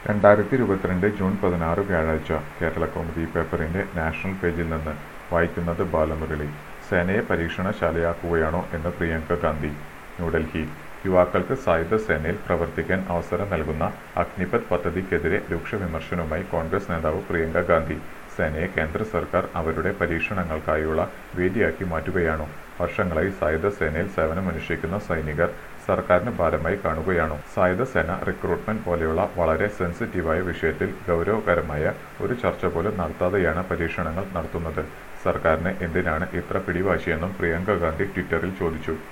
രണ്ടായിരത്തി ഇരുപത്തിരണ്ട് ജൂൺ പതിനാറ് വ്യാഴാഴ്ച കേരളകൗമുദി പേപ്പറിന്റെ നാഷണൽ പേജിൽ നിന്ന് വായിക്കുന്നത് ബാലമുരളി സേനയെ പരീക്ഷണശാലയാക്കുകയാണോ എന്ന് പ്രിയങ്ക ഗാന്ധി ന്യൂഡൽഹി യുവാക്കൾക്ക് സായുധ സേനയിൽ പ്രവർത്തിക്കാൻ അവസരം നൽകുന്ന അഗ്നിപത് പദ്ധതിക്കെതിരെ രൂക്ഷ വിമർശനവുമായി കോൺഗ്രസ് നേതാവ് പ്രിയങ്ക ഗാന്ധി സേനയെ കേന്ദ്ര സർക്കാർ അവരുടെ പരീക്ഷണങ്ങൾക്കായുള്ള വേദിയാക്കി മാറ്റുകയാണോ വർഷങ്ങളായി സായുധ സേനയിൽ സേവനമനുഷ്ഠിക്കുന്ന സൈനികർ സർക്കാരിന് ഭാരമായി കാണുകയാണോ സായുധ സേന റിക്രൂട്ട്മെന്റ് പോലെയുള്ള വളരെ സെൻസിറ്റീവായ വിഷയത്തിൽ ഗൗരവകരമായ ഒരു ചർച്ച പോലും നടത്താതെയാണ് പരീക്ഷണങ്ങൾ നടത്തുന്നത് സർക്കാരിന് എന്തിനാണ് ഇത്ര പിടിവാശിയെന്നും പ്രിയങ്ക ഗാന്ധി ട്വിറ്ററിൽ ചോദിച്ചു